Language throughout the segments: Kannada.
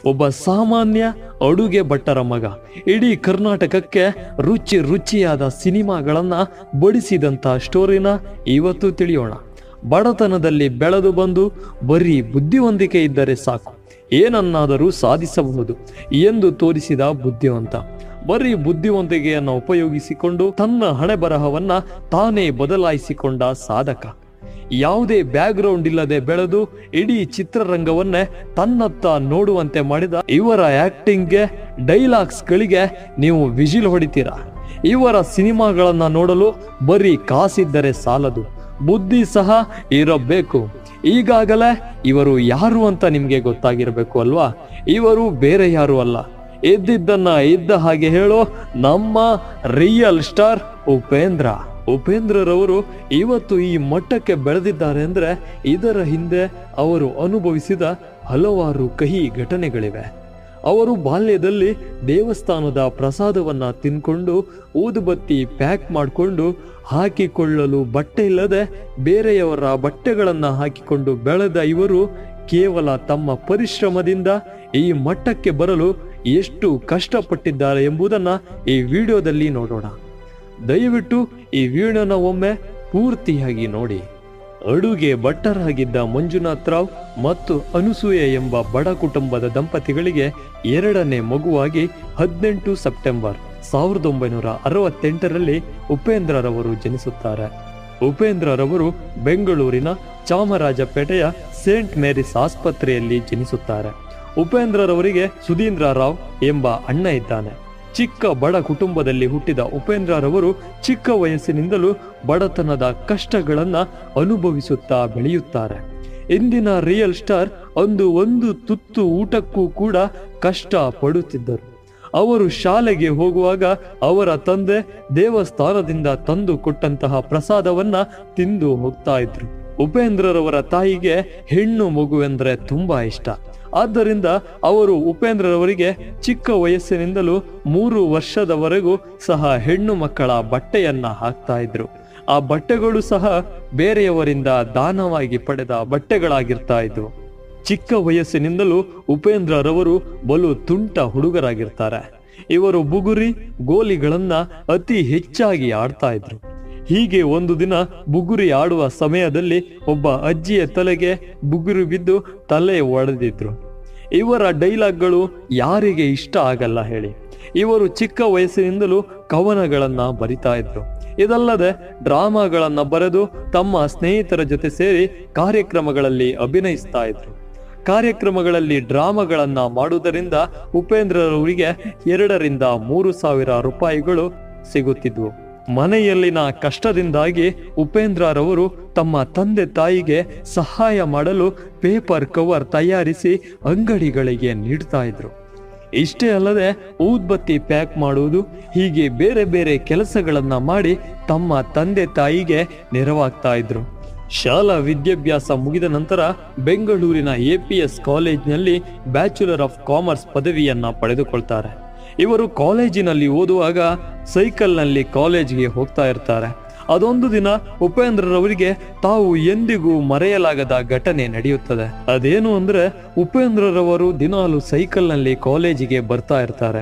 ಒಬ್ಬ ಸಾಮಾನ್ಯ ಅಡುಗೆ ಭಟ್ಟರ ಮಗ ಇಡೀ ಕರ್ನಾಟಕಕ್ಕೆ ರುಚಿ ರುಚಿಯಾದ ಸಿನಿಮಾಗಳನ್ನ ಬಡಿಸಿದಂತ ಸ್ಟೋರಿನ ಇವತ್ತು ತಿಳಿಯೋಣ ಬಡತನದಲ್ಲಿ ಬೆಳೆದು ಬಂದು ಬರೀ ಬುದ್ಧಿವಂತಿಕೆ ಇದ್ದರೆ ಸಾಕು ಏನನ್ನಾದರೂ ಸಾಧಿಸಬಹುದು ಎಂದು ತೋರಿಸಿದ ಬುದ್ಧಿವಂತ ಬರೀ ಬುದ್ಧಿವಂತಿಕೆಯನ್ನು ಉಪಯೋಗಿಸಿಕೊಂಡು ತನ್ನ ಹಣೆ ಬರಹವನ್ನ ತಾನೇ ಬದಲಾಯಿಸಿಕೊಂಡ ಸಾಧಕ ಯಾವುದೇ ಬ್ಯಾಕ್ಗ್ರೌಂಡ್ ಇಲ್ಲದೆ ಬೆಳೆದು ಇಡೀ ಚಿತ್ರರಂಗವನ್ನೇ ತನ್ನತ್ತ ನೋಡುವಂತೆ ಮಾಡಿದ ಇವರ ಆಕ್ಟಿಂಗ್ಗೆ ಡೈಲಾಗ್ಸ್ಗಳಿಗೆ ನೀವು ವಿಜಿಲ್ ಹೊಡಿತೀರಾ ಇವರ ಸಿನಿಮಾಗಳನ್ನ ನೋಡಲು ಬರೀ ಕಾಸಿದ್ದರೆ ಸಾಲದು ಬುದ್ಧಿ ಸಹ ಇರಬೇಕು ಈಗಾಗಲೇ ಇವರು ಯಾರು ಅಂತ ನಿಮ್ಗೆ ಗೊತ್ತಾಗಿರ್ಬೇಕು ಅಲ್ವಾ ಇವರು ಬೇರೆ ಯಾರು ಅಲ್ಲ ಇದ್ದಿದ್ದನ್ನ ಇದ್ದ ಹಾಗೆ ಹೇಳೋ ನಮ್ಮ ರಿಯಲ್ ಸ್ಟಾರ್ ಉಪೇಂದ್ರ ಉಪೇಂದ್ರರವರು ಇವತ್ತು ಈ ಮಟ್ಟಕ್ಕೆ ಬೆಳೆದಿದ್ದಾರೆ ಅಂದ್ರೆ ಇದರ ಹಿಂದೆ ಅವರು ಅನುಭವಿಸಿದ ಹಲವಾರು ಕಹಿ ಘಟನೆಗಳಿವೆ ಅವರು ಬಾಲ್ಯದಲ್ಲಿ ದೇವಸ್ಥಾನದ ಪ್ರಸಾದವನ್ನ ತಿನ್ಕೊಂಡು ಊದುಬತ್ತಿ ಪ್ಯಾಕ್ ಮಾಡಿಕೊಂಡು ಹಾಕಿಕೊಳ್ಳಲು ಬಟ್ಟೆ ಇಲ್ಲದೆ ಬೇರೆಯವರ ಬಟ್ಟೆಗಳನ್ನ ಹಾಕಿಕೊಂಡು ಬೆಳೆದ ಇವರು ಕೇವಲ ತಮ್ಮ ಪರಿಶ್ರಮದಿಂದ ಈ ಮಟ್ಟಕ್ಕೆ ಬರಲು ಎಷ್ಟು ಕಷ್ಟಪಟ್ಟಿದ್ದಾರೆ ಎಂಬುದನ್ನ ಈ ವಿಡಿಯೋದಲ್ಲಿ ನೋಡೋಣ ದಯವಿಟ್ಟು ಈ ವಿಡಿಯೋನ ಒಮ್ಮೆ ಪೂರ್ತಿಯಾಗಿ ನೋಡಿ ಅಡುಗೆ ಭಟ್ಟರಾಗಿದ್ದ ಮಂಜುನಾಥ್ ರಾವ್ ಮತ್ತು ಅನುಸೂಯ ಎಂಬ ಬಡ ಕುಟುಂಬದ ದಂಪತಿಗಳಿಗೆ ಎರಡನೇ ಮಗುವಾಗಿ ಹದಿನೆಂಟು ಸೆಪ್ಟೆಂಬರ್ ಸಾವಿರದ ಒಂಬೈನೂರ ಅರವತ್ತೆಂಟರಲ್ಲಿ ಉಪೇಂದ್ರರವರು ಜನಿಸುತ್ತಾರೆ ಉಪೇಂದ್ರರವರು ಬೆಂಗಳೂರಿನ ಚಾಮರಾಜಪೇಟೆಯ ಸೇಂಟ್ ಮೇರಿಸ್ ಆಸ್ಪತ್ರೆಯಲ್ಲಿ ಜನಿಸುತ್ತಾರೆ ಉಪೇಂದ್ರರವರಿಗೆ ಸುಧೀಂದ್ರ ರಾವ್ ಎಂಬ ಅಣ್ಣ ಇದ್ದಾನೆ ಚಿಕ್ಕ ಬಡ ಕುಟುಂಬದಲ್ಲಿ ಹುಟ್ಟಿದ ಉಪೇಂದ್ರರವರು ಚಿಕ್ಕ ವಯಸ್ಸಿನಿಂದಲೂ ಬಡತನದ ಕಷ್ಟಗಳನ್ನ ಅನುಭವಿಸುತ್ತಾ ಬೆಳೆಯುತ್ತಾರೆ ಇಂದಿನ ರಿಯಲ್ ಸ್ಟಾರ್ ಅಂದು ಒಂದು ತುತ್ತು ಊಟಕ್ಕೂ ಕೂಡ ಕಷ್ಟ ಪಡುತ್ತಿದ್ದರು ಅವರು ಶಾಲೆಗೆ ಹೋಗುವಾಗ ಅವರ ತಂದೆ ದೇವಸ್ಥಾನದಿಂದ ತಂದು ಕೊಟ್ಟಂತಹ ಪ್ರಸಾದವನ್ನ ತಿಂದು ಹೋಗ್ತಾ ಇದ್ರು ಉಪೇಂದ್ರರವರ ತಾಯಿಗೆ ಹೆಣ್ಣು ಮಗುವೆಂದ್ರೆ ತುಂಬಾ ಇಷ್ಟ ಆದ್ದರಿಂದ ಅವರು ಉಪೇಂದ್ರರವರಿಗೆ ಚಿಕ್ಕ ವಯಸ್ಸಿನಿಂದಲೂ ಮೂರು ವರ್ಷದವರೆಗೂ ಸಹ ಹೆಣ್ಣು ಮಕ್ಕಳ ಬಟ್ಟೆಯನ್ನ ಹಾಕ್ತಾ ಇದ್ರು ಆ ಬಟ್ಟೆಗಳು ಸಹ ಬೇರೆಯವರಿಂದ ದಾನವಾಗಿ ಪಡೆದ ಬಟ್ಟೆಗಳಾಗಿರ್ತಾ ಇದ್ವು ಚಿಕ್ಕ ವಯಸ್ಸಿನಿಂದಲೂ ಉಪೇಂದ್ರರವರು ಬಲು ತುಂಟ ಹುಡುಗರಾಗಿರ್ತಾರೆ ಇವರು ಬುಗುರಿ ಗೋಲಿಗಳನ್ನ ಅತಿ ಹೆಚ್ಚಾಗಿ ಆಡ್ತಾ ಇದ್ರು ಹೀಗೆ ಒಂದು ದಿನ ಬುಗುರಿ ಆಡುವ ಸಮಯದಲ್ಲಿ ಒಬ್ಬ ಅಜ್ಜಿಯ ತಲೆಗೆ ಬುಗುರಿ ಬಿದ್ದು ತಲೆ ಒಡೆದಿದ್ರು ಇವರ ಡೈಲಾಗ್ಗಳು ಯಾರಿಗೆ ಇಷ್ಟ ಆಗಲ್ಲ ಹೇಳಿ ಇವರು ಚಿಕ್ಕ ವಯಸ್ಸಿನಿಂದಲೂ ಕವನಗಳನ್ನ ಬರಿತಾ ಇದ್ರು ಇದಲ್ಲದೆ ಡ್ರಾಮಾಗಳನ್ನ ಬರೆದು ತಮ್ಮ ಸ್ನೇಹಿತರ ಜೊತೆ ಸೇರಿ ಕಾರ್ಯಕ್ರಮಗಳಲ್ಲಿ ಅಭಿನಯಿಸ್ತಾ ಇದ್ರು ಕಾರ್ಯಕ್ರಮಗಳಲ್ಲಿ ಡ್ರಾಮಾಗಳನ್ನ ಮಾಡುವುದರಿಂದ ಉಪೇಂದ್ರರವರಿಗೆ ಎರಡರಿಂದ ಮೂರು ಸಾವಿರ ರೂಪಾಯಿಗಳು ಸಿಗುತ್ತಿದ್ವು ಮನೆಯಲ್ಲಿನ ಕಷ್ಟದಿಂದಾಗಿ ಉಪೇಂದ್ರರವರು ತಮ್ಮ ತಂದೆ ತಾಯಿಗೆ ಸಹಾಯ ಮಾಡಲು ಪೇಪರ್ ಕವರ್ ತಯಾರಿಸಿ ಅಂಗಡಿಗಳಿಗೆ ನೀಡ್ತಾ ಇದ್ರು ಇಷ್ಟೇ ಅಲ್ಲದೆ ಊದ್ಬತ್ತಿ ಪ್ಯಾಕ್ ಮಾಡುವುದು ಹೀಗೆ ಬೇರೆ ಬೇರೆ ಕೆಲಸಗಳನ್ನ ಮಾಡಿ ತಮ್ಮ ತಂದೆ ತಾಯಿಗೆ ನೆರವಾಗ್ತಾ ಇದ್ರು ಶಾಲಾ ವಿದ್ಯಾಭ್ಯಾಸ ಮುಗಿದ ನಂತರ ಬೆಂಗಳೂರಿನ ಎಪಿಎಸ್ ಕಾಲೇಜ್ನಲ್ಲಿ ಬ್ಯಾಚುಲರ್ ಆಫ್ ಕಾಮರ್ಸ್ ಪದವಿಯನ್ನ ಪಡೆದುಕೊಳ್ತಾರೆ ಇವರು ಕಾಲೇಜಿನಲ್ಲಿ ಓದುವಾಗ ಸೈಕಲ್ನಲ್ಲಿ ಕಾಲೇಜ್ಗೆ ಹೋಗ್ತಾ ಇರ್ತಾರೆ ಅದೊಂದು ದಿನ ಉಪೇಂದ್ರರವರಿಗೆ ತಾವು ಎಂದಿಗೂ ಮರೆಯಲಾಗದ ಘಟನೆ ನಡೆಯುತ್ತದೆ ಅದೇನು ಅಂದ್ರೆ ಉಪೇಂದ್ರರವರು ದಿನಾಲು ಸೈಕಲ್ನಲ್ಲಿ ಕಾಲೇಜಿಗೆ ಬರ್ತಾ ಇರ್ತಾರೆ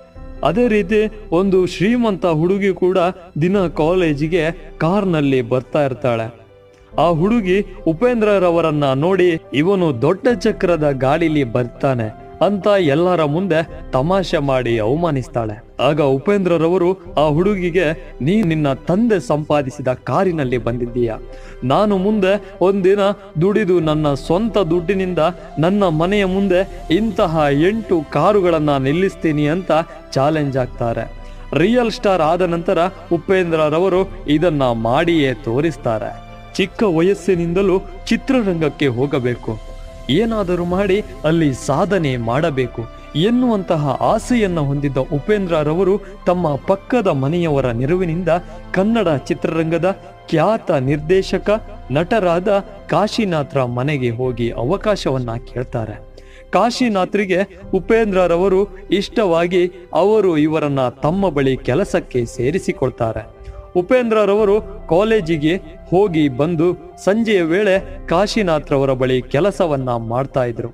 ಅದೇ ರೀತಿ ಒಂದು ಶ್ರೀಮಂತ ಹುಡುಗಿ ಕೂಡ ದಿನ ಕಾಲೇಜಿಗೆ ಕಾರ್ನಲ್ಲಿ ಬರ್ತಾ ಇರ್ತಾಳೆ ಆ ಹುಡುಗಿ ಉಪೇಂದ್ರರವರನ್ನ ನೋಡಿ ಇವನು ದೊಡ್ಡ ಚಕ್ರದ ಗಾಡಿಲಿ ಬರ್ತಾನೆ ಅಂತ ಎಲ್ಲರ ಮುಂದೆ ತಮಾಷೆ ಮಾಡಿ ಅವಮಾನಿಸ್ತಾಳೆ ಆಗ ಉಪೇಂದ್ರರವರು ಆ ಹುಡುಗಿಗೆ ನೀ ನಿನ್ನ ತಂದೆ ಸಂಪಾದಿಸಿದ ಕಾರಿನಲ್ಲಿ ಬಂದಿದ್ದೀಯ ನಾನು ಮುಂದೆ ಒಂದಿನ ದುಡಿದು ನನ್ನ ಸ್ವಂತ ದುಡ್ಡಿನಿಂದ ನನ್ನ ಮನೆಯ ಮುಂದೆ ಇಂತಹ ಎಂಟು ಕಾರುಗಳನ್ನ ನಿಲ್ಲಿಸ್ತೀನಿ ಅಂತ ಚಾಲೆಂಜ್ ಆಗ್ತಾರೆ ರಿಯಲ್ ಸ್ಟಾರ್ ಆದ ನಂತರ ಉಪೇಂದ್ರರವರು ಇದನ್ನ ಮಾಡಿಯೇ ತೋರಿಸ್ತಾರೆ ಚಿಕ್ಕ ವಯಸ್ಸಿನಿಂದಲೂ ಚಿತ್ರರಂಗಕ್ಕೆ ಹೋಗಬೇಕು ಏನಾದರೂ ಮಾಡಿ ಅಲ್ಲಿ ಸಾಧನೆ ಮಾಡಬೇಕು ಎನ್ನುವಂತಹ ಆಸೆಯನ್ನು ಹೊಂದಿದ್ದ ಉಪೇಂದ್ರರವರು ತಮ್ಮ ಪಕ್ಕದ ಮನೆಯವರ ನೆರವಿನಿಂದ ಕನ್ನಡ ಚಿತ್ರರಂಗದ ಖ್ಯಾತ ನಿರ್ದೇಶಕ ನಟರಾದ ಕಾಶಿನಾಥ್ರ ಮನೆಗೆ ಹೋಗಿ ಅವಕಾಶವನ್ನ ಕೇಳ್ತಾರೆ ಕಾಶಿನಾಥ್ರಿಗೆ ಉಪೇಂದ್ರರವರು ಇಷ್ಟವಾಗಿ ಅವರು ಇವರನ್ನ ತಮ್ಮ ಬಳಿ ಕೆಲಸಕ್ಕೆ ಸೇರಿಸಿಕೊಳ್ತಾರೆ ಉಪೇಂದ್ರರವರು ಕಾಲೇಜಿಗೆ ಹೋಗಿ ಬಂದು ಸಂಜೆಯ ವೇಳೆ ಕಾಶಿನಾಥ್ರವರ ಬಳಿ ಕೆಲಸವನ್ನ ಮಾಡ್ತಾ ಇದ್ರು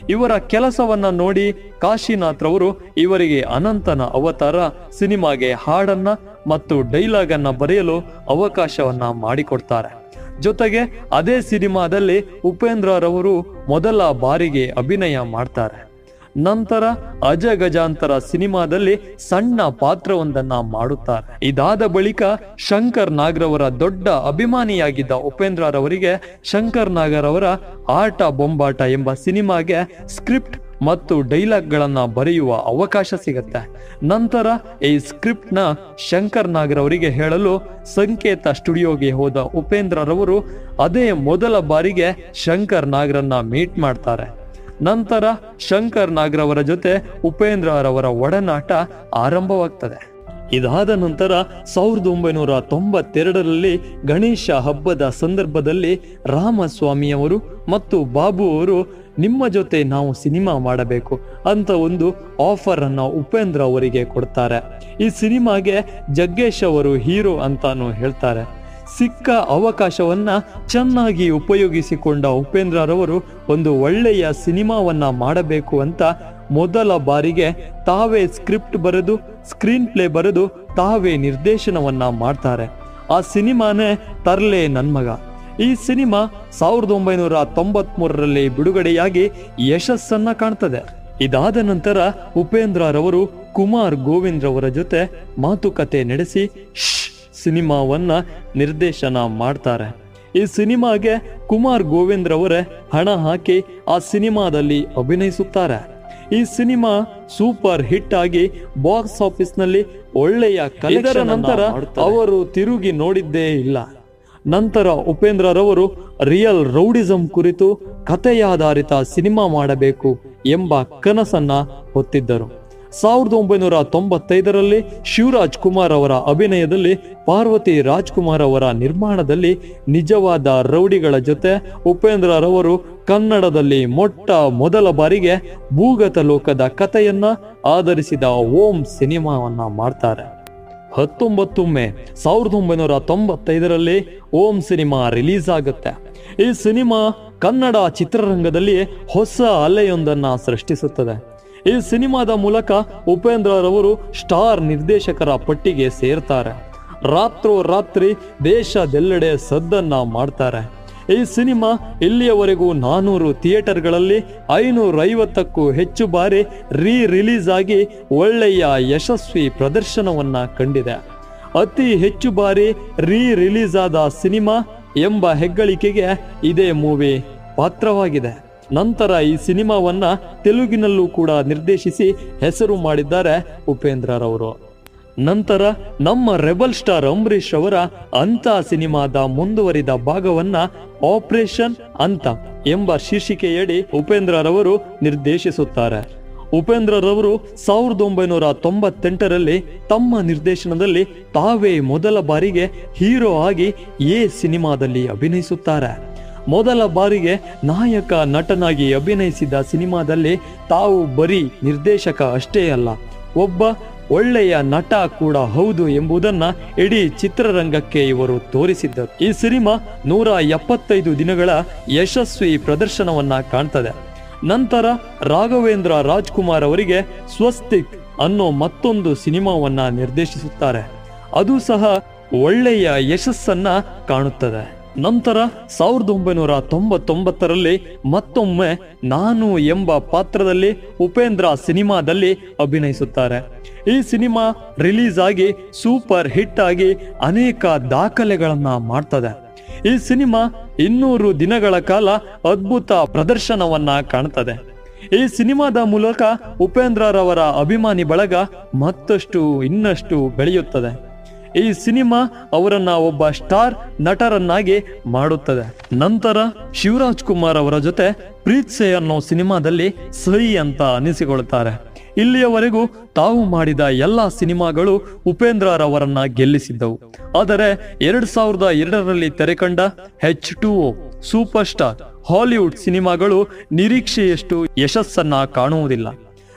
ಇವರ ಕೆಲಸವನ್ನ ನೋಡಿ ಕಾಶಿನಾಥ್ ರವರು ಇವರಿಗೆ ಅನಂತನ ಅವತಾರ ಸಿನಿಮಾಗೆ ಹಾಡನ್ನ ಮತ್ತು ಡೈಲಾಗ್ ಅನ್ನ ಬರೆಯಲು ಅವಕಾಶವನ್ನ ಮಾಡಿಕೊಡ್ತಾರೆ ಜೊತೆಗೆ ಅದೇ ಸಿನಿಮಾದಲ್ಲಿ ಉಪೇಂದ್ರರವರು ಮೊದಲ ಬಾರಿಗೆ ಅಭಿನಯ ಮಾಡ್ತಾರೆ ನಂತರ ಅಜ ಗಜಾಂತರ ಸಿನಿಮಾದಲ್ಲಿ ಸಣ್ಣ ಪಾತ್ರವೊಂದನ್ನ ಮಾಡುತ್ತಾರೆ ಇದಾದ ಬಳಿಕ ಶಂಕರ್ ನಾಗ್ರವರ ದೊಡ್ಡ ಅಭಿಮಾನಿಯಾಗಿದ್ದ ಉಪೇಂದ್ರರವರಿಗೆ ಶಂಕರ್ ನಾಗರ್ ಅವರ ಆಟ ಬೊಂಬಾಟ ಎಂಬ ಸಿನಿಮಾಗೆ ಸ್ಕ್ರಿಪ್ಟ್ ಮತ್ತು ಡೈಲಾಗ್ಗಳನ್ನ ಬರೆಯುವ ಅವಕಾಶ ಸಿಗತ್ತೆ ನಂತರ ಈ ಸ್ಕ್ರಿಪ್ಟ್ ನ ಶಂಕರ್ ನಾಗರ್ ಅವರಿಗೆ ಹೇಳಲು ಸಂಕೇತ ಸ್ಟುಡಿಯೋಗೆ ಹೋದ ಉಪೇಂದ್ರರವರು ಅದೇ ಮೊದಲ ಬಾರಿಗೆ ಶಂಕರ್ ನಾಗರನ್ನ ಮೀಟ್ ಮಾಡ್ತಾರೆ ನಂತರ ಶಂಕರ್ ನಾಗ್ರವರ ಜೊತೆ ಉಪೇಂದ್ರರವರ ಒಡನಾಟ ಆರಂಭವಾಗ್ತದೆ ಇದಾದ ನಂತರ ಸಾವಿರದ ಒಂಬೈನೂರ ತೊಂಬತ್ತೆರಡರಲ್ಲಿ ಗಣೇಶ ಹಬ್ಬದ ಸಂದರ್ಭದಲ್ಲಿ ರಾಮಸ್ವಾಮಿಯವರು ಮತ್ತು ಬಾಬು ಅವರು ನಿಮ್ಮ ಜೊತೆ ನಾವು ಸಿನಿಮಾ ಮಾಡಬೇಕು ಅಂತ ಒಂದು ಆಫರ್ ಅನ್ನ ಉಪೇಂದ್ರ ಅವರಿಗೆ ಕೊಡ್ತಾರೆ ಈ ಸಿನಿಮಾಗೆ ಜಗ್ಗೇಶ್ ಅವರು ಹೀರೋ ಅಂತಾನು ಹೇಳ್ತಾರೆ ಸಿಕ್ಕ ಅವಕಾಶವನ್ನ ಚೆನ್ನಾಗಿ ಉಪಯೋಗಿಸಿಕೊಂಡ ಉಪೇಂದ್ರರವರು ಒಂದು ಒಳ್ಳೆಯ ಸಿನಿಮಾವನ್ನ ಮಾಡಬೇಕು ಅಂತ ಮೊದಲ ಬಾರಿಗೆ ತಾವೇ ಸ್ಕ್ರಿಪ್ಟ್ ಬರೆದು ಸ್ಕ್ರೀನ್ ಪ್ಲೇ ಬರೆದು ತಾವೇ ನಿರ್ದೇಶನವನ್ನ ಮಾಡ್ತಾರೆ ಆ ಸಿನಿಮಾನೇ ತರ್ಲೆ ನನ್ಮಗ ಈ ಸಿನಿಮಾ ಸಾವಿರದ ಒಂಬೈನೂರ ತೊಂಬತ್ ಮೂರರಲ್ಲಿ ಬಿಡುಗಡೆಯಾಗಿ ಯಶಸ್ಸನ್ನ ಕಾಣ್ತದೆ ಇದಾದ ನಂತರ ಉಪೇಂದ್ರರವರು ಕುಮಾರ್ ಗೋವಿಂದ್ ರವರ ಜೊತೆ ಮಾತುಕತೆ ನಡೆಸಿ ಶ್ ಸಿನಿಮಾವನ್ನ ನಿರ್ದೇಶನ ಮಾಡ್ತಾರೆ ಈ ಸಿನಿಮಾಗೆ ಕುಮಾರ್ ಗೋವಿಂದ್ ರವರೇ ಹಣ ಹಾಕಿ ಆ ಸಿನಿಮಾದಲ್ಲಿ ಅಭಿನಯಿಸುತ್ತಾರೆ ಈ ಸಿನಿಮಾ ಸೂಪರ್ ಹಿಟ್ ಆಗಿ ಬಾಕ್ಸ್ ಆಫೀಸ್ ನಲ್ಲಿ ಒಳ್ಳೆಯ ಇದರ ನಂತರ ಅವರು ತಿರುಗಿ ನೋಡಿದ್ದೇ ಇಲ್ಲ ನಂತರ ಉಪೇಂದ್ರರವರು ರಿಯಲ್ ರೌಡಿಸಂ ಕುರಿತು ಕಥೆಯಾಧಾರಿತ ಸಿನಿಮಾ ಮಾಡಬೇಕು ಎಂಬ ಕನಸನ್ನ ಹೊತ್ತಿದ್ದರು ಸಾವಿರದ ಒಂಬೈನೂರ ತೊಂಬತ್ತೈದರಲ್ಲಿ ಶಿವರಾಜ್ ಕುಮಾರ್ ಅವರ ಅಭಿನಯದಲ್ಲಿ ಪಾರ್ವತಿ ರಾಜ್ಕುಮಾರ್ ಅವರ ನಿರ್ಮಾಣದಲ್ಲಿ ನಿಜವಾದ ರೌಡಿಗಳ ಜೊತೆ ಉಪೇಂದ್ರರವರು ಕನ್ನಡದಲ್ಲಿ ಮೊಟ್ಟ ಮೊದಲ ಬಾರಿಗೆ ಭೂಗತ ಲೋಕದ ಕಥೆಯನ್ನ ಆಧರಿಸಿದ ಓಂ ಸಿನಿಮಾವನ್ನ ಮಾಡ್ತಾರೆ ಹತ್ತೊಂಬತ್ತು ಮೇ ಸಾವಿರದ ಒಂಬೈನೂರ ತೊಂಬತ್ತೈದರಲ್ಲಿ ಓಂ ಸಿನಿಮಾ ರಿಲೀಸ್ ಆಗುತ್ತೆ ಈ ಸಿನಿಮಾ ಕನ್ನಡ ಚಿತ್ರರಂಗದಲ್ಲಿ ಹೊಸ ಅಲೆಯೊಂದನ್ನ ಸೃಷ್ಟಿಸುತ್ತದೆ ಈ ಸಿನಿಮಾದ ಮೂಲಕ ಉಪೇಂದ್ರರವರು ಸ್ಟಾರ್ ನಿರ್ದೇಶಕರ ಪಟ್ಟಿಗೆ ಸೇರ್ತಾರೆ ರಾತ್ರೋ ರಾತ್ರಿ ದೇಶದೆಲ್ಲೆಡೆ ಸದ್ದನ್ನ ಮಾಡ್ತಾರೆ ಈ ಸಿನಿಮಾ ಇಲ್ಲಿಯವರೆಗೂ ನಾನೂರು ಥಿಯೇಟರ್ಗಳಲ್ಲಿ ಐನೂರ ಐವತ್ತಕ್ಕೂ ಹೆಚ್ಚು ಬಾರಿ ರೀ ರಿಲೀಸ್ ಆಗಿ ಒಳ್ಳೆಯ ಯಶಸ್ವಿ ಪ್ರದರ್ಶನವನ್ನ ಕಂಡಿದೆ ಅತಿ ಹೆಚ್ಚು ಬಾರಿ ರೀ ರಿಲೀಸ್ ಆದ ಸಿನಿಮಾ ಎಂಬ ಹೆಗ್ಗಳಿಕೆಗೆ ಇದೇ ಮೂವಿ ಪಾತ್ರವಾಗಿದೆ ನಂತರ ಈ ಸಿನಿಮಾವನ್ನ ತೆಲುಗಿನಲ್ಲೂ ಕೂಡ ನಿರ್ದೇಶಿಸಿ ಹೆಸರು ಮಾಡಿದ್ದಾರೆ ಉಪೇಂದ್ರರವರು ನಂತರ ನಮ್ಮ ರೆಬಲ್ ಸ್ಟಾರ್ ಅಂಬರೀಷ್ ಅವರ ಅಂತ ಸಿನಿಮಾದ ಮುಂದುವರಿದ ಭಾಗವನ್ನ ಆಪರೇಷನ್ ಅಂತ ಎಂಬ ಶೀರ್ಷಿಕೆಯಡಿ ಉಪೇಂದ್ರರವರು ನಿರ್ದೇಶಿಸುತ್ತಾರೆ ಉಪೇಂದ್ರರವರು ಸಾವಿರದ ಒಂಬೈನೂರ ತೊಂಬತ್ತೆಂಟರಲ್ಲಿ ತಮ್ಮ ನಿರ್ದೇಶನದಲ್ಲಿ ತಾವೇ ಮೊದಲ ಬಾರಿಗೆ ಹೀರೋ ಆಗಿ ಎ ಸಿನಿಮಾದಲ್ಲಿ ಅಭಿನಯಿಸುತ್ತಾರೆ ಮೊದಲ ಬಾರಿಗೆ ನಾಯಕ ನಟನಾಗಿ ಅಭಿನಯಿಸಿದ ಸಿನಿಮಾದಲ್ಲಿ ತಾವು ಬರೀ ನಿರ್ದೇಶಕ ಅಷ್ಟೇ ಅಲ್ಲ ಒಬ್ಬ ಒಳ್ಳೆಯ ನಟ ಕೂಡ ಹೌದು ಎಂಬುದನ್ನ ಇಡೀ ಚಿತ್ರರಂಗಕ್ಕೆ ಇವರು ತೋರಿಸಿದ್ದರು ಈ ಸಿನಿಮಾ ನೂರ ಎಪ್ಪತ್ತೈದು ದಿನಗಳ ಯಶಸ್ವಿ ಪ್ರದರ್ಶನವನ್ನ ಕಾಣ್ತದೆ ನಂತರ ರಾಘವೇಂದ್ರ ರಾಜ್ಕುಮಾರ್ ಅವರಿಗೆ ಸ್ವಸ್ತಿಕ್ ಅನ್ನೋ ಮತ್ತೊಂದು ಸಿನಿಮಾವನ್ನ ನಿರ್ದೇಶಿಸುತ್ತಾರೆ ಅದು ಸಹ ಒಳ್ಳೆಯ ಯಶಸ್ಸನ್ನ ಕಾಣುತ್ತದೆ ನಂತರ ಸಾವಿರದ ಒಂಬೈನೂರ ತೊಂಬತ್ತೊಂಬತ್ತರಲ್ಲಿ ಮತ್ತೊಮ್ಮೆ ನಾನು ಎಂಬ ಪಾತ್ರದಲ್ಲಿ ಉಪೇಂದ್ರ ಸಿನಿಮಾದಲ್ಲಿ ಅಭಿನಯಿಸುತ್ತಾರೆ ಈ ಸಿನಿಮಾ ರಿಲೀಸ್ ಆಗಿ ಸೂಪರ್ ಹಿಟ್ ಆಗಿ ಅನೇಕ ದಾಖಲೆಗಳನ್ನ ಮಾಡ್ತದೆ ಈ ಸಿನಿಮಾ ಇನ್ನೂರು ದಿನಗಳ ಕಾಲ ಅದ್ಭುತ ಪ್ರದರ್ಶನವನ್ನ ಕಾಣ್ತದೆ ಈ ಸಿನಿಮಾದ ಮೂಲಕ ಉಪೇಂದ್ರರವರ ಅಭಿಮಾನಿ ಬಳಗ ಮತ್ತಷ್ಟು ಇನ್ನಷ್ಟು ಬೆಳೆಯುತ್ತದೆ ಈ ಸಿನಿಮಾ ಅವರನ್ನ ಒಬ್ಬ ಸ್ಟಾರ್ ನಟರನ್ನಾಗಿ ಮಾಡುತ್ತದೆ ನಂತರ ಶಿವರಾಜ್ ಕುಮಾರ್ ಅವರ ಜೊತೆ ಪ್ರೀತ್ಸೆ ಅನ್ನೋ ಸಿನಿಮಾದಲ್ಲಿ ಸೈ ಅಂತ ಅನಿಸಿಕೊಳ್ತಾರೆ ಇಲ್ಲಿಯವರೆಗೂ ತಾವು ಮಾಡಿದ ಎಲ್ಲ ಸಿನಿಮಾಗಳು ಉಪೇಂದ್ರರವರನ್ನ ಗೆಲ್ಲಿಸಿದ್ದವು ಆದರೆ ಎರಡ್ ಸಾವಿರದ ಎರಡರಲ್ಲಿ ತೆರೆಕಂಡ H two O super star Hollywood ಸಿನಿಮಾಗಳು ನಿರೀಕ್ಷೆಯಷ್ಟು ಯಶಸ್ಸನ್ನ ಕಾಣುವುದಿಲ್ಲ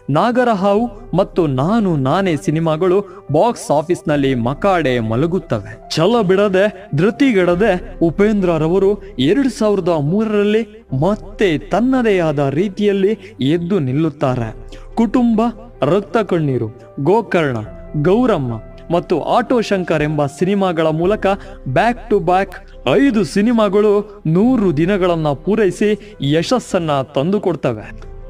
ನಾಗರಹಾವು ಮತ್ತು ನಾನು ನಾನೇ ಸಿನಿಮಾಗಳು ಬಾಕ್ಸ್ ಆಫೀಸ್ನಲ್ಲಿ ಮಕಾಡೆ ಮಲಗುತ್ತವೆ ಛಲ ಬಿಡದೆ ಧೃತಿಗೆಡದೆ ಉಪೇಂದ್ರರವರು ಎರಡು ಸಾವಿರದ ಮೂರರಲ್ಲಿ ಮತ್ತೆ ತನ್ನದೇ ಆದ ರೀತಿಯಲ್ಲಿ ಎದ್ದು ನಿಲ್ಲುತ್ತಾರೆ ಕುಟುಂಬ ರಕ್ತ ಕಣ್ಣೀರು ಗೋಕರ್ಣ ಗೌರಮ್ಮ ಮತ್ತು ಆಟೋ ಶಂಕರ್ ಎಂಬ ಸಿನಿಮಾಗಳ ಮೂಲಕ ಬ್ಯಾಕ್ ಟು ಬ್ಯಾಕ್ ಐದು ಸಿನಿಮಾಗಳು ನೂರು ದಿನಗಳನ್ನ ಪೂರೈಸಿ ಯಶಸ್ಸನ್ನ ತಂದುಕೊಡ್ತವೆ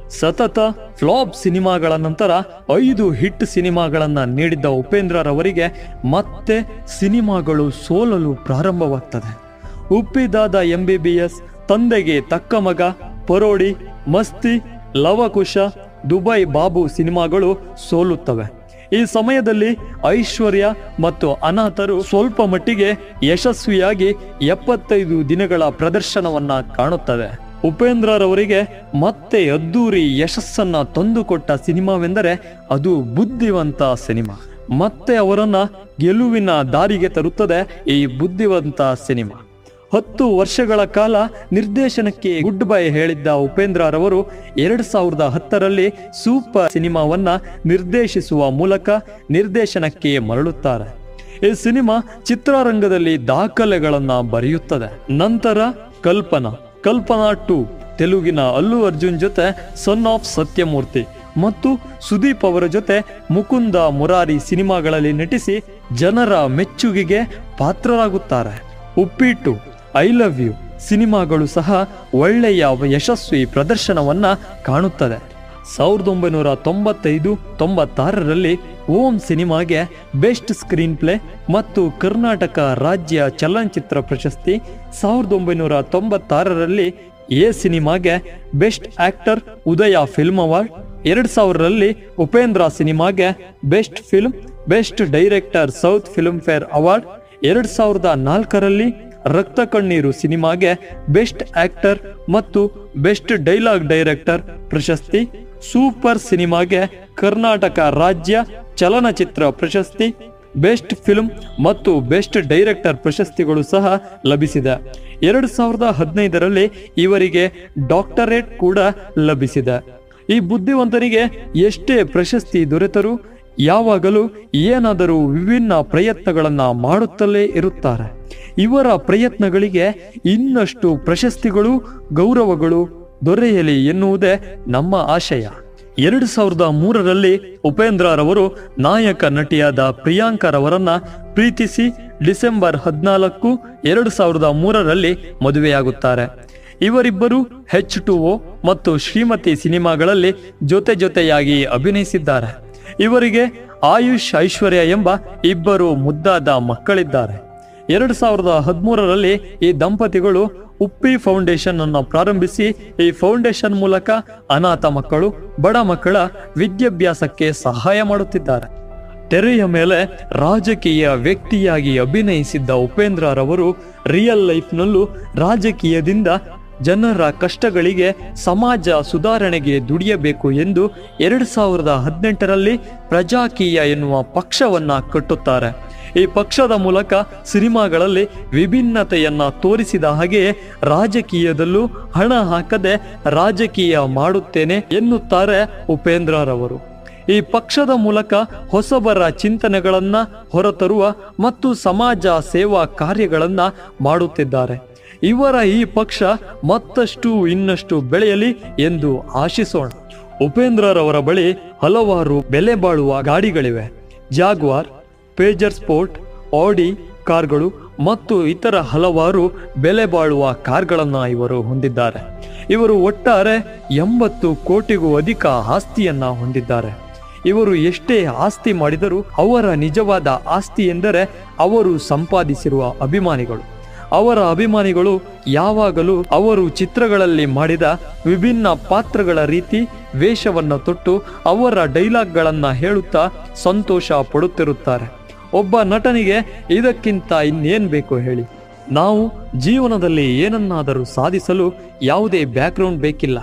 ಸತತ ಫ್ಲಾಪ್ ಸಿನಿಮಾಗಳ ನಂತರ ಐದು ಹಿಟ್ ಸಿನಿಮಾಗಳನ್ನ ನೀಡಿದ್ದ ಉಪೇಂದ್ರರವರಿಗೆ ಮತ್ತೆ ಸಿನಿಮಾಗಳು ಸೋಲಲು ಪ್ರಾರಂಭವಾಗ್ತದೆ Uppidada M B B S ತಂದೆಗೆ ತಕ್ಕ ಮಗ ಪರೋಡಿ ಮಸ್ತಿ ಲವಕುಶ ದುಬೈ ಬಾಬು ಸಿನಿಮಾಗಳು ಸೋಲುತ್ತವೆ ಈ ಸಮಯದಲ್ಲಿ ಐಶ್ವರ್ಯ ಮತ್ತು ಅನಾಥರು ಸ್ವಲ್ಪ ಮಟ್ಟಿಗೆ ಯಶಸ್ವಿಯಾಗಿ ಎಪ್ಪತ್ತೈದು ದಿನಗಳ ಪ್ರದರ್ಶನವನ್ನ ಕಾಣುತ್ತದೆ ಉಪೇಂದ್ರರವರಿಗೆ ಮತ್ತೆ ಅದ್ದೂರಿ ಯಶಸ್ಸನ್ನ ತಂದುಕೊಟ್ಟ ಸಿನಿಮಾವೆಂದರೆ ಅದು ಬುದ್ಧಿವಂತ ಸಿನಿಮಾ ಮತ್ತೆ ಅವರನ್ನ ಗೆಲುವಿನ ದಾರಿಗೆ ತರುತ್ತದೆ ಈ ಬುದ್ಧಿವಂತ ಸಿನಿಮಾ ಹತ್ತು ವರ್ಷಗಳ ಕಾಲ ನಿರ್ದೇಶನಕ್ಕೆ ಗುಡ್ ಬೈ ಹೇಳಿದ್ದ ಉಪೇಂದ್ರರವರು ಎರಡ್ ಸಾವಿರದ ಹತ್ತರಲ್ಲಿ ಸೂಪರ್ ಸಿನಿಮಾವನ್ನ ನಿರ್ದೇಶಿಸುವ ಮೂಲಕ ನಿರ್ದೇಶನಕ್ಕೆ ಮರಳುತ್ತಾರೆ ಈ ಸಿನಿಮಾ ಚಿತ್ರರಂಗದಲ್ಲಿ ದಾಖಲೆಗಳನ್ನ ಬರೆಯುತ್ತದೆ ನಂತರ ಕಲ್ಪನಾ ಕಲ್ಪನಾ ಟು ತೆಲುಗಿನ ಅಲ್ಲು ಅರ್ಜುನ್ ಜೊತೆ ಸನ್ ಆಫ್ ಸತ್ಯಮೂರ್ತಿ ಮತ್ತು ಸುದೀಪ್ ಅವರ ಜೊತೆ ಮುಕುಂದ ಮುರಾರಿ ಸಿನಿಮಾಗಳಲ್ಲಿ ನಟಿಸಿ ಜನರ ಮೆಚ್ಚುಗೆಗೆ ಪಾತ್ರರಾಗುತ್ತಾರೆ ಉಪ್ಪಿಟ್ಟು ಐ ಲವ್ ಯು ಸಿನಿಮಾಗಳು ಸಹ ಒಳ್ಳೆಯ ಯಶಸ್ವಿ ಪ್ರದರ್ಶನವನ್ನ ಕಾಣುತ್ತದೆ ಸಾವಿರದ ಒಂಬೈನೂರ ತೊಂಬತ್ತೈದು ತೊಂಬತ್ತಾರರಲ್ಲಿ ಓಂ ಸಿನಿಮಾಗೆ ಬೆಸ್ಟ್ ಸ್ಕ್ರೀನ್ ಪ್ಲೇ ಮತ್ತು ಕರ್ನಾಟಕ ರಾಜ್ಯ ಚಲನಚಿತ್ರ ಪ್ರಶಸ್ತಿ ಸಾವಿರದ ಒಂಬೈನೂರ ತೊಂಬತ್ತಾರರಲ್ಲಿ ಎ ಸಿನಿಮಾಗೆ best actor Udaya film award ಎರಡ್ ಸಾವಿರರಲ್ಲಿ ಉಪೇಂದ್ರ ಸಿನಿಮಾಗೆ best film best director south filmfare award ಎರಡ್ ಸಾವಿರದ ನಾಲ್ಕರಲ್ಲಿ ರಕ್ತ ಕಣ್ಣೀರು ಸಿನಿಮಾಗೆ ಬೆಸ್ಟ್ ಆಕ್ಟರ್ ಮತ್ತು ಬೆಸ್ಟ್ ಡೈಲಾಗ್ ಡೈರೆಕ್ಟರ್ ಪ್ರಶಸ್ತಿ ಸೂಪರ್ ಸಿನಿಮಾಗೆ ಕರ್ನಾಟಕ ರಾಜ್ಯ ಚಲನಚಿತ್ರ ಪ್ರಶಸ್ತಿ ಬೆಸ್ಟ್ ಫಿಲ್ಮ್ ಮತ್ತು ಬೆಸ್ಟ್ ಡೈರೆಕ್ಟರ್ ಪ್ರಶಸ್ತಿಗಳು ಸಹ ಲಭಿಸಿದೆ ಎರಡು ಸಾವಿರದ ಹದಿನೈದರಲ್ಲಿ ಇವರಿಗೆ ಡಾಕ್ಟರೇಟ್ ಕೂಡ ಲಭಿಸಿದೆ ಈ ಬುದ್ಧಿವಂತನಿಗೆ ಎಷ್ಟೇ ಪ್ರಶಸ್ತಿ ದೊರೆತರೂ ಯಾವಾಗಲೂ ಏನಾದರೂ ವಿಭಿನ್ನ ಪ್ರಯತ್ನಗಳನ್ನ ಮಾಡುತ್ತಲೇ ಇರುತ್ತಾರೆ ಇವರ ಪ್ರಯತ್ನಗಳಿಗೆ ಇನ್ನಷ್ಟು ಪ್ರಶಸ್ತಿಗಳು ಗೌರವಗಳು ದೊರೆಯಲಿ ಎನ್ನುವುದೇ ನಮ್ಮ ಆಶಯ ಎರಡು ಸಾವಿರದ ಮೂರರಲ್ಲಿ ಉಪೇಂದ್ರರವರು ನಾಯಕ ನಟಿಯಾದ ಪ್ರಿಯಾಂಕರವರನ್ನ ಪ್ರೀತಿಸಿ ಡಿಸೆಂಬರ್ ಹದಿನಾಲ್ಕು ಎರಡು ಸಾವಿರದ ಮೂರರಲ್ಲಿ ಮದುವೆಯಾಗುತ್ತಾರೆ ಇವರಿಬ್ಬರು ಹೆಚ್ ಟು ಓ ಮತ್ತು ಶ್ರೀಮತಿ ಸಿನಿಮಾಗಳಲ್ಲಿ ಜೊತೆ ಜೊತೆಯಾಗಿ ಅಭಿನಯಿಸಿದ್ದಾರೆ ಇವರಿಗೆ ಆಯುಷ್ ಐಶ್ವರ್ಯ ಎಂಬ ಇಬ್ಬರು ಮುದ್ದಾದ ಮಕ್ಕಳಿದ್ದಾರೆ ಎರಡು ಸಾವಿರದ ಹದಿಮೂರರಲ್ಲಿ ಈ ದಂಪತಿಗಳು ಉಪ್ಪಿ ಫೌಂಡೇಶನ್ ಅನ್ನು ಪ್ರಾರಂಭಿಸಿ ಈ ಫೌಂಡೇಶನ್ ಮೂಲಕ ಅನಾಥ ಮಕ್ಕಳು ಬಡ ಮಕ್ಕಳ ವಿದ್ಯಾಭ್ಯಾಸಕ್ಕೆ ಸಹಾಯ ಮಾಡುತ್ತಿದ್ದಾರೆ ತೆರೆಯ ಮೇಲೆ ರಾಜಕೀಯ ವ್ಯಕ್ತಿಯಾಗಿ ಅಭಿನಯಿಸಿದ್ದ ಉಪೇಂದ್ರರವರು ರಿಯಲ್ ಲೈಫ್ನಲ್ಲೂ ರಾಜಕೀಯದಿಂದ ಜನರ ಕಷ್ಟಗಳಿಗೆ ಸಮಾಜ ಸುಧಾರಣೆಗೆ ದುಡಿಯಬೇಕು ಎಂದು ಎರಡು ಸಾವಿರದ ಹದಿನೆಂಟರಲ್ಲಿ ಪ್ರಜಾಕೀಯ ಎನ್ನುವ ಪಕ್ಷವನ್ನ ಕಟ್ಟುತ್ತಾರೆ ಈ ಪಕ್ಷದ ಮೂಲಕ ಸಿನಿಮಾಗಳಲ್ಲಿ ವಿಭಿನ್ನತೆಯನ್ನ ತೋರಿಸಿದ ಹಾಗೆಯೇ ರಾಜಕೀಯದಲ್ಲೂ ಹಣ ಹಾಕದೆ ರಾಜಕೀಯ ಮಾಡುತ್ತೇನೆ ಎನ್ನುತ್ತಾರೆ ಉಪೇಂದ್ರರವರು ಈ ಪಕ್ಷದ ಮೂಲಕ ಹೊಸಬರ ಚಿಂತನೆಗಳನ್ನ ಹೊರತರುವ ಮತ್ತು ಸಮಾಜ ಸೇವಾ ಕಾರ್ಯಗಳನ್ನ ಮಾಡುತ್ತಿದ್ದಾರೆ ಇವರ ಈ ಪಕ್ಷ ಮತ್ತಷ್ಟು ಇನ್ನಷ್ಟು ಬೆಳೆಯಲಿ ಎಂದು ಆಶಿಸೋಣ ಉಪೇಂದ್ರರವರ ಬಳಿ ಹಲವಾರು ಬೆಲೆ ಬಾಳುವ ಗಾಡಿಗಳಿವೆ ಜಾಗ್ವಾರ್ ಪೇಜರ್ ಸ್ಪೋರ್ಟ್ ಆಡಿ ಕಾರ್ಗಳು ಮತ್ತು ಇತರ ಹಲವಾರು ಬೆಲೆ ಬಾಳುವ ಕಾರ್ಗಳನ್ನ ಇವರು ಹೊಂದಿದ್ದಾರೆ ಇವರು ಒಟ್ಟಾರೆ ಎಂಬತ್ತು ಕೋಟಿಗೂ ಅಧಿಕ ಆಸ್ತಿಯನ್ನ ಹೊಂದಿದ್ದಾರೆ ಇವರು ಎಷ್ಟೇ ಆಸ್ತಿ ಮಾಡಿದರೂ ಅವರ ನಿಜವಾದ ಆಸ್ತಿ ಎಂದರೆ ಅವರು ಸಂಪಾದಿಸಿರುವ ಅಭಿಮಾನಿಗಳು ಅವರ ಅಭಿಮಾನಿಗಳು ಯಾವಾಗಲೂ ಅವರು ಚಿತ್ರಗಳಲ್ಲಿ ಮಾಡಿದ ವಿಭಿನ್ನ ಪಾತ್ರಗಳ ರೀತಿ ವೇಷವನ್ನ ತೊಟ್ಟು ಅವರ ಡೈಲಾಗ್ಗಳನ್ನ ಹೇಳುತ್ತಾ ಸಂತೋಷ ಪಡುತ್ತಿರುತ್ತಾರೆ ಒಬ್ಬ ನಟನಿಗೆ ಇದಕ್ಕಿಂತ ಇನ್ನೇನ್ ಬೇಕು ಹೇಳಿ ನಾವು ಜೀವನದಲ್ಲಿ ಏನನ್ನಾದರೂ ಸಾಧಿಸಲು ಯಾವುದೇ ಬ್ಯಾಕ್ಗ್ರೌಂಡ್ ಬೇಕಿಲ್ಲ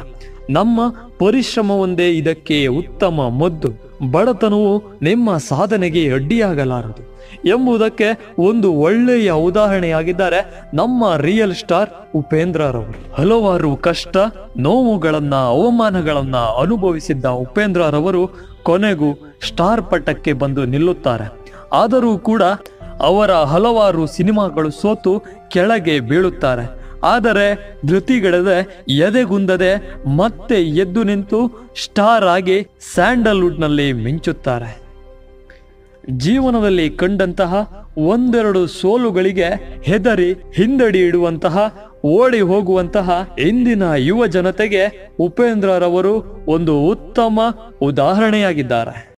ನಮ್ಮ ಪರಿಶ್ರಮವೊಂದೇ ಇದಕ್ಕೆ ಉತ್ತಮ ಮದ್ದು ಬಡತನವು ನಿಮ್ಮ ಸಾಧನೆಗೆ ಅಡ್ಡಿಯಾಗಲಾರದು ಎಂಬುದಕ್ಕೆ ಒಂದು ಒಳ್ಳೆಯ ಉದಾಹರಣೆಯಾಗಿದ್ದಾರೆ ನಮ್ಮ ರಿಯಲ್ ಸ್ಟಾರ್ ಉಪೇಂದ್ರರವರು ಹಲವಾರು ಕಷ್ಟ ನೋವುಗಳನ್ನ ಅವಮಾನಗಳನ್ನ ಅನುಭವಿಸಿದ್ದ ಉಪೇಂದ್ರರವರು ಕೊನೆಗೂ ಸ್ಟಾರ್ ಪಟ್ಟಕ್ಕೆ ಬಂದು ನಿಲ್ಲುತ್ತಾರೆ ಆದರೂ ಕೂಡ ಅವರ ಹಲವಾರು ಸಿನಿಮಾಗಳು ಸೋತು ಕೆಳಗೆ ಬೀಳುತ್ತಾರೆ ಆದರೆ ಧೃತಿಗೆಡದೆ ಎದೆಗುಂದದೆ ಮತ್ತೆ ಎದ್ದು ನಿಂತು ಸ್ಟಾರ್ ಆಗಿ ಸ್ಯಾಂಡಲ್ವುಡ್ನಲ್ಲಿ ಮಿಂಚುತ್ತಾರೆ ಜೀವನದಲ್ಲಿ ಕಂಡಂತಹ ಒಂದೆರಡು ಸೋಲುಗಳಿಗೆ ಹೆದರಿ ಹಿಂದಡಿ ಇಡುವಂತಹ ಓಡಿ ಹೋಗುವಂತಹ ಇಂದಿನ ಯುವ ಜನತೆಗೆ ಉಪೇಂದ್ರರವರು ಒಂದು ಉತ್ತಮ ಉದಾಹರಣೆಯಾಗಿದ್ದಾರೆ